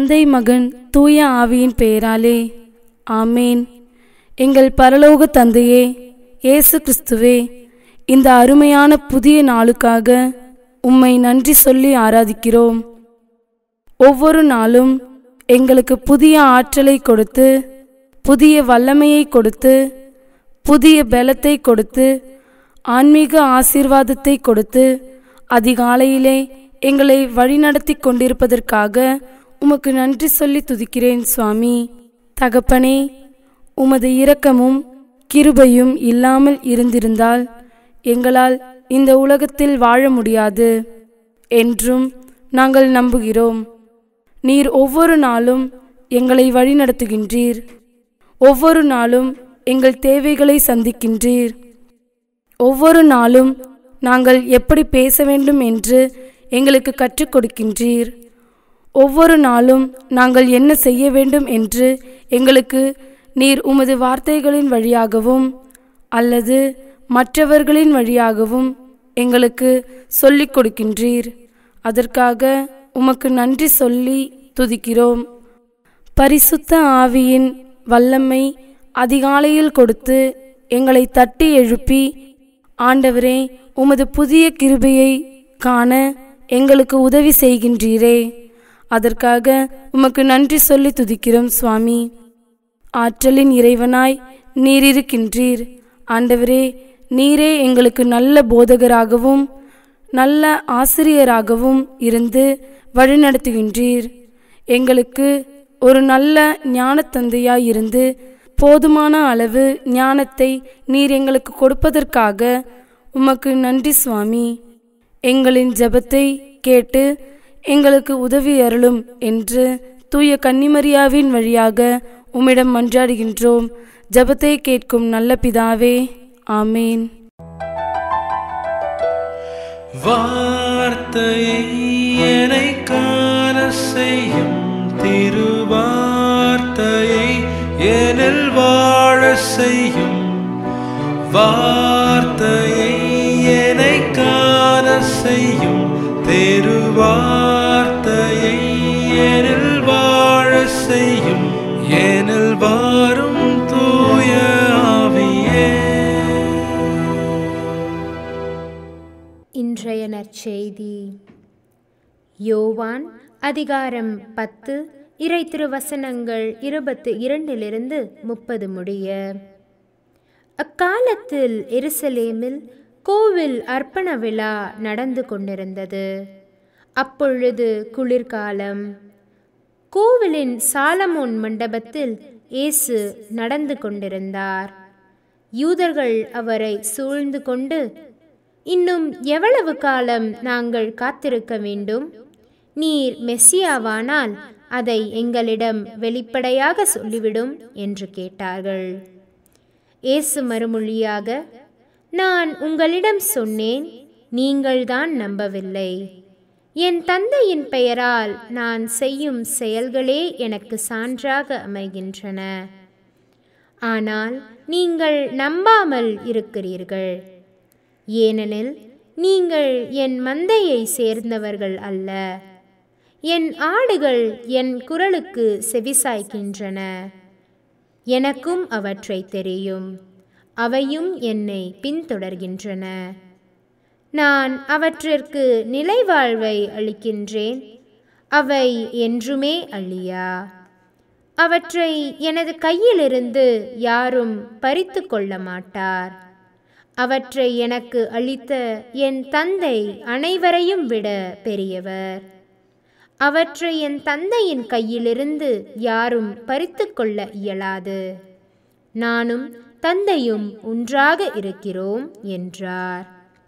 தந்தை மகன் தூய ஆவியின் பெயராலே ஆமேன் எங்கள் பரலோக தந்தையே இயேசு கிறிஸ்துவே இந்த அருமையான புதிய நாளுக்காக உம்மை நன்றி சொல்லி ஆராதிக்கிறோம் ஒவ்வொரு நாளும் எங்களுக்கு புதிய ஆற்றலை கொடுத்து புதிய வல்லமையை கொடுத்து புதிய பலத்தை கொடுத்து ஆன்மீக ஆசீர்வாதத்தை கொடுத்து அதிகாலையிலே எங்களை வழிநடத்தி கொண்டிருப்பதற்காக உமக்கு நன்றி சொல்லி துதிக்கிறேன் சுவாமி தகப்பனே உமது இரக்கமும் கிருபையும் இல்லாமல் இருந்திருந்தால் எங்களால் இந்த உலகத்தில் வாழ முடியாது என்றும் நாங்கள் நம்புகிறோம் நீர் ஒவ்வொரு நாளும் எங்களை வழிநடத்துகின்றீர் ஒவ்வொரு நாளும் எங்கள் தேவைகளை சந்திக்கின்றீர் ஒவ்வொரு நாளும் நாங்கள் எப்படி பேச வேண்டும் என்று எங்களுக்கு கற்றுக் கொடுக்கின்றீர் ஒவ்வொரு நாளும் நாங்கள் என்ன செய்ய வேண்டும் என்று எங்களுக்கு நீர் உமது வார்த்தைகளின் வழியாகவும் அல்லது மற்றவர்களின் வழியாகவும் எங்களுக்கு சொல்லிக் கொடுக்கின்றீர் அதற்காக உமக்கு நன்றி சொல்லி துதிக்கிறோம் பரிசுத்த ஆவியின் வல்லமை அதிகாலையில் கொடுத்து எங்களை தட்டி எழுப்பி ஆண்டவரே உமது புதிய கிருபையை காண எங்களுக்கு உதவி செய்கின்றீரே அதற்காக உமக்கு நன்றி சொல்லி துதிக்கிறோம் சுவாமி ஆற்றலின் இறைவனாய் நீர் இருக்கின்றீர் ஆண்டவரே நீரே எங்களுக்கு நல்ல போதகராகவும் நல்ல ஆசிரியராகவும் இருந்து வழிநடத்துகின்றீர் எங்களுக்கு ஒரு நல்ல ஞானத்தந்தையாய் இருந்து போதுமான அளவு ஞானத்தை நீர் எங்களுக்கு கொடுப்பதற்காக உமக்கு நன்றி சுவாமி எங்களின் ஜெபத்தை கேட்டு எங்களுக்கு உதவி அருளும் என்று தூய கன்னிமரியாவின் வழியாக உம்மிடம் மன்றாடுகின்றோம் ஜெபத்தை கேட்கும் நல்ல பிதாவே ஆமேன் வார்த்தையை என்னை காண செய்யும் திருவார்த்தையை எனில் வாழ செய்யும் வார்த்தையை என்னை காண செய்யும் திருவார்த்தையை எனில் வாழ செய்யும் எனில் வாரும் தூய ஆவியே இன்றைய நற்செய்தி யோவான் அதிகாரம் பத்து இறை திருவசனங்கள் இருபத்து இரண்டிலிருந்து முப்பது முடிய அக்காலத்தில் எருசலேமில் கோவில் அர்ப்பண விழா நடந்து கொண்டிருந்தது அப்பொழுது குளிர்காலம் கோவிலின் சாலமோன் மண்டபத்தில் இயேசு நடந்து கொண்டிருந்தார் யூதர்கள் அவரை சூழ்ந்து கொண்டு இன்னும் எவ்வளவு காலம் நாங்கள் காத்திருக்க வேண்டும் நீர் மெஸ்ஸியாவானால் அதை எங்களிடம் வெளிப்படையாக சொல்லிவிடும் என்று கேட்டார்கள் இயேசு மறுமொழியாக நான் உங்களிடம் சொன்னேன் நீங்கள்தான் நம்பவில்லை என் தந்தையின் பெயரால் நான் செய்யும் செயல்களே எனக்கு சான்றாக அமைகின்றன ஆனால் நீங்கள் நம்பாமல் இருக்கிறீர்கள் ஏனெனில் நீங்கள் என் மந்தையை சேர்ந்தவர்கள் அல்ல என் ஆடுகள் என் குரலுக்கு செவிசாய்க்கின்றன எனக்கும் அவற்றை தெரியும் அவையும் என்னை பின்தொடர்கின்றன நான் அவற்றிற்கு நிலைவாழ்வை அளிக்கின்றேன் அவை என்றுமே அழியா அவற்றை எனது கையிலிருந்து யாரும் பறித்து கொள்ள மாட்டார் அவற்றை எனக்கு அளித்த என் தந்தை அனைவரையும் விட பெரியவர் அவற்றை என் தந்தையின் கையிலிருந்து யாரும் பறித்து கொள்ள இயலாது நானும் தந்தையும் ஒன்றாக இருக்கிறோம் என்றார்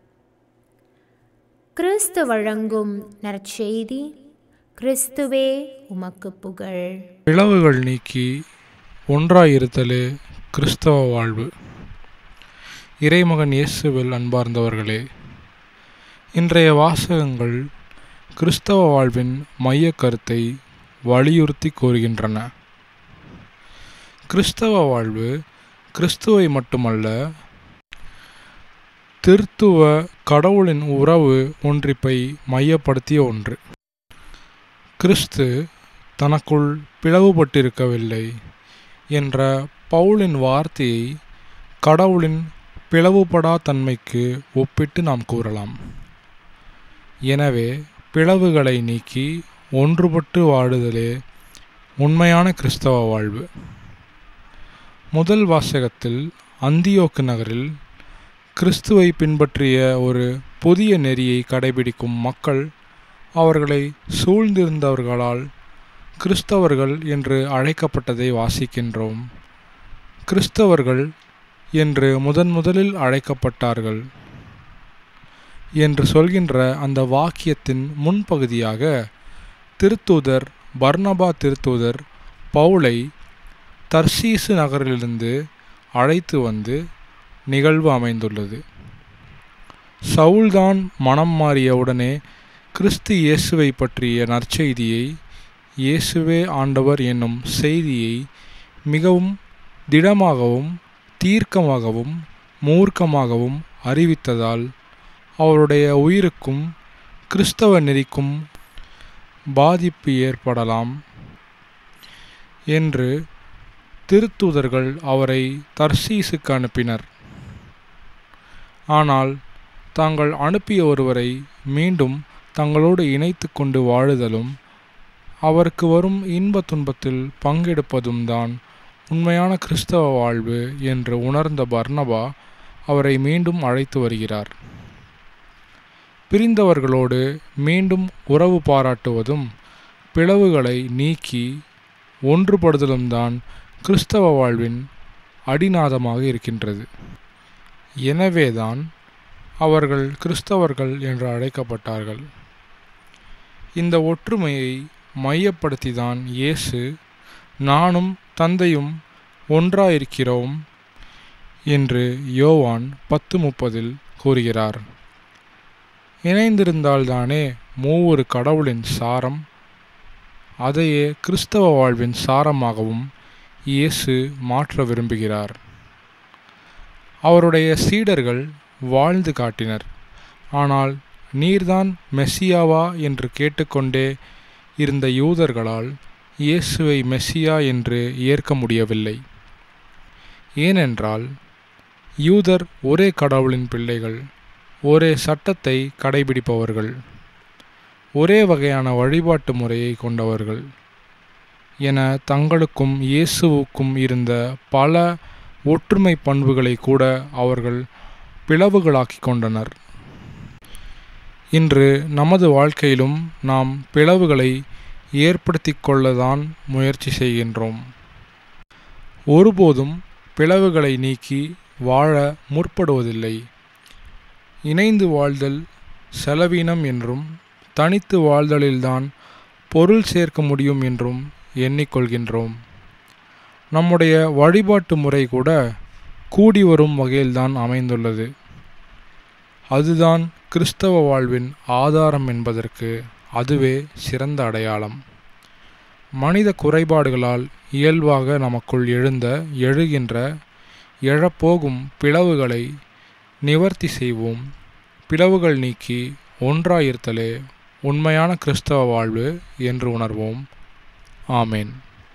கிறிஸ்து வழங்கும் நற்செய்தி கிறிஸ்துவே உமக்கு புகழ் பிளவுகள் நீக்கி ஒன்றாயிருத்தலே கிறிஸ்தவ வாழ்வு இறைமகன் இயேசுவில் அன்பார்ந்தவர்களே இன்றைய வாசகங்கள் கிறிஸ்தவ வாழ்வின் மையக் கருத்தை வலியுறுத்தி கூறுகின்றன கிறிஸ்தவ வாழ்வு கிறிஸ்துவை மட்டுமல்ல திருத்துவ கடவுளின் உறவு ஒன்றிப்பை மையப்படுத்திய ஒன்று கிறிஸ்து தனக்குள் பிளவுபட்டிருக்கவில்லை என்ற பவுலின் வார்த்தையை கடவுளின் பிளவுபடா தன்மைக்கு ஒப்பிட்டு நாம் கூறலாம் எனவே பிளவுகளை நீக்கி ஒன்றுபட்டு வாழுதலே உண்மையான கிறிஸ்தவ வாழ்வு முதல் வாசகத்தில் அந்தியோக்கு நகரில் கிறிஸ்துவை பின்பற்றிய ஒரு புதிய நெறியை கடைபிடிக்கும் மக்கள் அவர்களை சூழ்ந்திருந்தவர்களால் கிறிஸ்தவர்கள் என்று அழைக்கப்பட்டதை வாசிக்கின்றோம் கிறிஸ்தவர்கள் என்று முதன் முதலில் அழைக்கப்பட்டார்கள் என்று சொல்கின்ற அந்த வாக்கியத்தின் முன்பகுதியாக திருத்தூதர் பர்னபா திருத்தூதர் பவுலை தர்சீசு நகரிலிருந்து அழைத்து வந்து நிகழ்வு அமைந்துள்ளது சவுல்தான் மனம் மாறிய உடனே கிறிஸ்து இயேசுவை பற்றிய நற்செய்தியை இயேசுவே ஆண்டவர் என்னும் செய்தியை மிகவும் திடமாகவும் தீர்க்கமாகவும் மூர்க்கமாகவும் அறிவித்ததால் அவருடைய உயிருக்கும் கிறிஸ்தவ நெறிக்கும் பாதிப்பு ஏற்படலாம் என்று திருத்தூதர்கள் அவரை தர்சீசுக்கு அனுப்பினர் ஆனால் தாங்கள் அனுப்பிய ஒருவரை மீண்டும் தங்களோடு இணைத்து கொண்டு வாழுதலும் அவருக்கு வரும் இன்ப துன்பத்தில் பங்கெடுப்பதும் தான் உண்மையான கிறிஸ்தவ வாழ்வு என்று உணர்ந்த பர்னபா அவரை மீண்டும் அழைத்து வருகிறார் பிரிந்தவர்களோடு மீண்டும் உறவு பாராட்டுவதும் பிளவுகளை நீக்கி ஒன்றுபடுதலும் தான் கிறிஸ்தவ வாழ்வின் அடிநாதமாக இருக்கின்றது எனவேதான் அவர்கள் கிறிஸ்தவர்கள் என்று அழைக்கப்பட்டார்கள் இந்த ஒற்றுமையை மையப்படுத்திதான் இயேசு நானும் தந்தையும் ஒன்றாயிருக்கிறோம் என்று யோவான் பத்து முப்பதில் கூறுகிறார் இணைந்திருந்தால்தானே மூவொரு கடவுளின் சாரம் அதையே கிறிஸ்தவ வாழ்வின் சாரமாகவும் இயேசு மாற்ற விரும்புகிறார் அவருடைய சீடர்கள் வாழ்ந்து காட்டினர் ஆனால் நீர்தான் மெஸ்ஸியாவா என்று கேட்டுக்கொண்டே இருந்த யூதர்களால் இயேசுவை மெஸ்ஸியா என்று ஏற்க முடியவில்லை ஏனென்றால் யூதர் ஒரே கடவுளின் பிள்ளைகள் ஒரே சட்டத்தை கடைபிடிப்பவர்கள் ஒரே வகையான வழிபாட்டு முறையை கொண்டவர்கள் என தங்களுக்கும் இயேசுவுக்கும் இருந்த பல ஒற்றுமை பண்புகளை கூட அவர்கள் பிளவுகளாக்கி கொண்டனர் இன்று நமது வாழ்க்கையிலும் நாம் பிளவுகளை ஏற்படுத்தி கொள்ளதான் முயற்சி செய்கின்றோம் ஒருபோதும் பிளவுகளை நீக்கி வாழ முற்படுவதில்லை இணைந்து வாழ்தல் செலவீனம் என்றும் தனித்து வாழ்தலில்தான் பொருள் சேர்க்க முடியும் என்றும் எண்ணிக்கொள்கின்றோம் நம்முடைய வழிபாட்டு முறை கூட கூடி வரும் வகையில்தான் அமைந்துள்ளது அதுதான் கிறிஸ்தவ வாழ்வின் ஆதாரம் என்பதற்கு அதுவே சிறந்த அடையாளம் மனித குறைபாடுகளால் இயல்பாக நமக்குள் எழுந்த எழுகின்ற எழப்போகும் பிளவுகளை நிவர்த்தி செய்வோம் பிளவுகள் நீக்கி ஒன்றாயிருத்தலே உண்மையான கிறிஸ்தவ வாழ்வு என்று உணர்வோம் ஆமேன்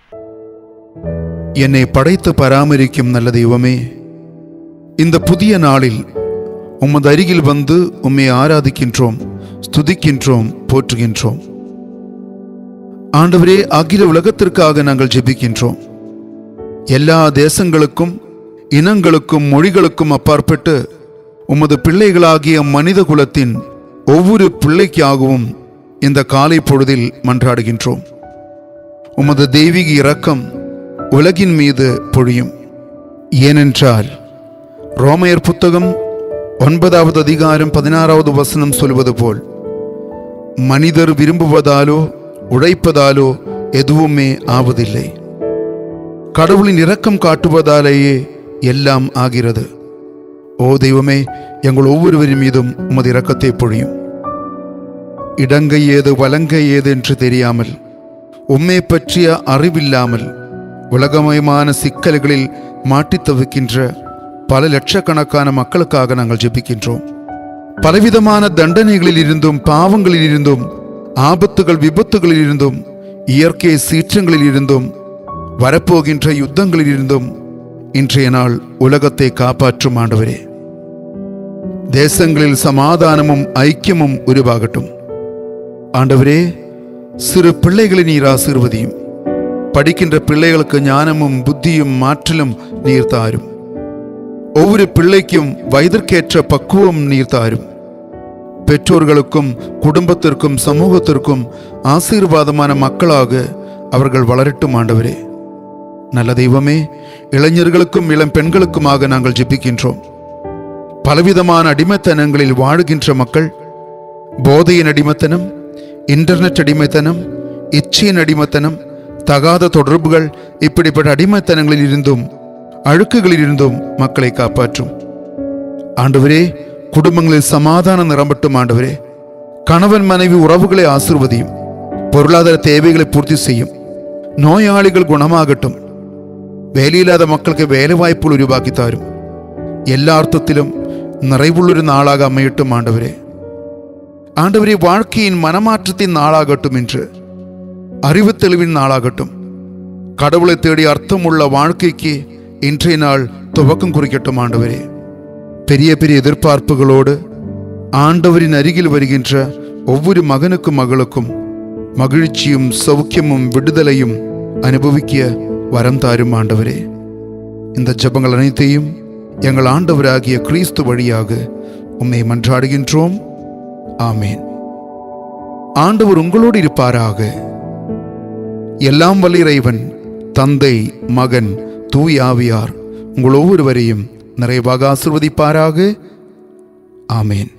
என்னை படைத்து பராமரிக்கும் நல்ல தெய்வமே இந்த புதிய நாளில் உமது அருகில் வந்து உம்மை ஆராதிக்கின்றோம் ஸ்துதிக்கின்றோம் போற்றுகின்றோம் ஆண்டவரே அகில உலகத்திற்காக நாங்கள் ஜெபிக்கின்றோம் எல்லா தேசங்களுக்கும் இனங்களுக்கும் மொழிகளுக்கும் அப்பாற்பட்டு உமது பிள்ளைகளாகிய மனித குலத்தின் ஒவ்வொரு பிள்ளைக்காகவும் இந்த காலை பொழுதில் மன்றாடுகின்றோம் உமது தெய்வீக இரக்கம் உலகின் மீது பொழியும் ஏனென்றால் ரோமையர் புத்தகம் ஒன்பதாவது அதிகாரம் பதினாறாவது வசனம் சொல்வது போல் மனிதர் விரும்புவதாலோ உழைப்பதாலோ எதுவுமே ஆவதில்லை கடவுளின் இரக்கம் காட்டுவதாலேயே எல்லாம் ஆகிறது ஓ தெய்வமே எங்கள் ஒவ்வொருவரின் மீதும் உமது இரக்கத்தை பொழியும் இடங்கை ஏது வலங்கை ஏது என்று தெரியாமல் உம்மை பற்றிய அறிவில்லாமல் உலகமயமான சிக்கல்களில் மாட்டித் தவிக்கின்ற பல லட்சக்கணக்கான மக்களுக்காக நாங்கள் ஜெபிக்கின்றோம் பலவிதமான தண்டனைகளில் இருந்தும் பாவங்களில் இருந்தும் ஆபத்துகள் விபத்துகளில் இருந்தும் இயற்கை சீற்றங்களிலிருந்தும் வரப்போகின்ற யுத்தங்களிலிருந்தும் இன்றைய நாள் உலகத்தை காப்பாற்றும் ஆண்டவரே தேசங்களில் சமாதானமும் ஐக்கியமும் உருவாகட்டும் ஆண்டவரே சிறு பிள்ளைகளை நீர் ஆசீர்வதியும் படிக்கின்ற பிள்ளைகளுக்கு ஞானமும் புத்தியும் மாற்றலும் நீர் தாரும் ஒவ்வொரு பிள்ளைக்கும் வயதிற்கேற்ற பக்குவம் நீர் தாரும் பெற்றோர்களுக்கும் குடும்பத்திற்கும் சமூகத்திற்கும் ஆசீர்வாதமான மக்களாக அவர்கள் வளரட்டும் ஆண்டவரே நல்ல தெய்வமே இளைஞர்களுக்கும் இளம் பெண்களுக்குமாக நாங்கள் ஜெபிக்கின்றோம் பலவிதமான அடிமைத்தனங்களில் வாழுகின்ற மக்கள் போதையின் அடிமைத்தனம் இன்டர்நெட் அடிமைத்தனம் இச்சையின் அடிமைத்தனம் தகாத தொடர்புகள் இப்படிப்பட்ட அடிமைத்தனங்களில் இருந்தும் அழுக்குகளில் இருந்தும் மக்களை காப்பாற்றும் ஆண்டவரே குடும்பங்களில் சமாதானம் நிரம்பட்டும் ஆண்டவரே கணவன் மனைவி உறவுகளை ஆசிர்வதியும் பொருளாதார தேவைகளை பூர்த்தி செய்யும் நோயாளிகள் குணமாகட்டும் வேலையில்லாத மக்களுக்கு வேலை வாய்ப்புகள் உருவாக்கி தாரும் എല്ലാ അർത്ഥത്തിലും നിറവുള്ളൊരു നാളാക അമ്മയിട്ടും ആണ്ടവരെ ஆண்டவரே வாழ்க்கையின் மனமாற்றத்தின் நாளாகட்டும் என்று அறிவு தெளிவின் நாளாகட்டும் கடவுளை தேடி அர்த்தமுள்ள வாழ்க்கைக்கு இன்றைய நாள் துவக்கம் குறிக்கட்டும் ஆண்டவரே பெரிய பெரிய எதிர்பார்ப்புகளோடு ஆண்டவரின் அருகில் வருகின்ற ஒவ்வொரு மகனுக்கும் மகளுக்கும் மகிழ்ச்சியும் சௌக்கியமும் விடுதலையும் அனுபவிக்க வரம் தாரும் ஆண்டவரே இந்த ஜெபங்கள் அனைத்தையும் எங்கள் ஆண்டவராகிய கிறிஸ்து வழியாக உம்மை மன்றாடுகின்றோம் ஆமேன் ஆண்டவர் உங்களோடு இருப்பாராக எல்லாம் வல்ல இறைவன் தந்தை மகன் தூய் ஆவியார் உங்கள் ஒவ்வொருவரையும் நிறைவாக ஆசிர்வதிப்பாராக ஆமேன்